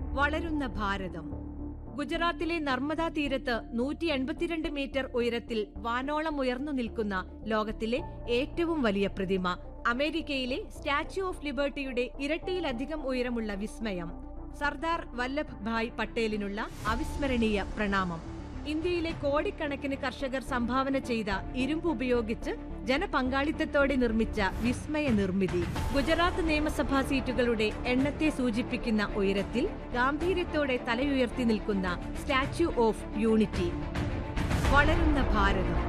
വളരുന്ന ഭാരതം ഗുജറാത്തിലെ നർമ്മദാ തീരത്ത് നൂറ്റി എൺപത്തിരണ്ട് മീറ്റർ ഉയരത്തിൽ വാനോളം ഉയർന്നു നിൽക്കുന്ന ലോകത്തിലെ ഏറ്റവും വലിയ പ്രതിമ അമേരിക്കയിലെ സ്റ്റാച്യു ഓഫ് ലിബർട്ടിയുടെ ഇരട്ടിയിലധികം ഉയരമുള്ള വിസ്മയം സർദാർ വല്ലഭ് ഭായ് പട്ടേലിനുള്ള അവിസ്മരണീയ പ്രണാമം ഇന്ത്യയിലെ കോടിക്കണക്കിന് കർഷകർ സംഭാവന ചെയ്ത ഇരുമ്പ് ഉപയോഗിച്ച് ജനപങ്കാളിത്തത്തോടെ നിർമ്മിച്ച വിസ്മയ നിർമ്മിതി ഗുജറാത്ത് നിയമസഭാ സീറ്റുകളുടെ എണ്ണത്തെ സൂചിപ്പിക്കുന്ന ഉയരത്തിൽ ഗാംഭീര്യത്തോടെ തലയുയർത്തി നിൽക്കുന്ന സ്റ്റാച്യു ഓഫ് യൂണിറ്റി വളരുന്ന ഭാരതം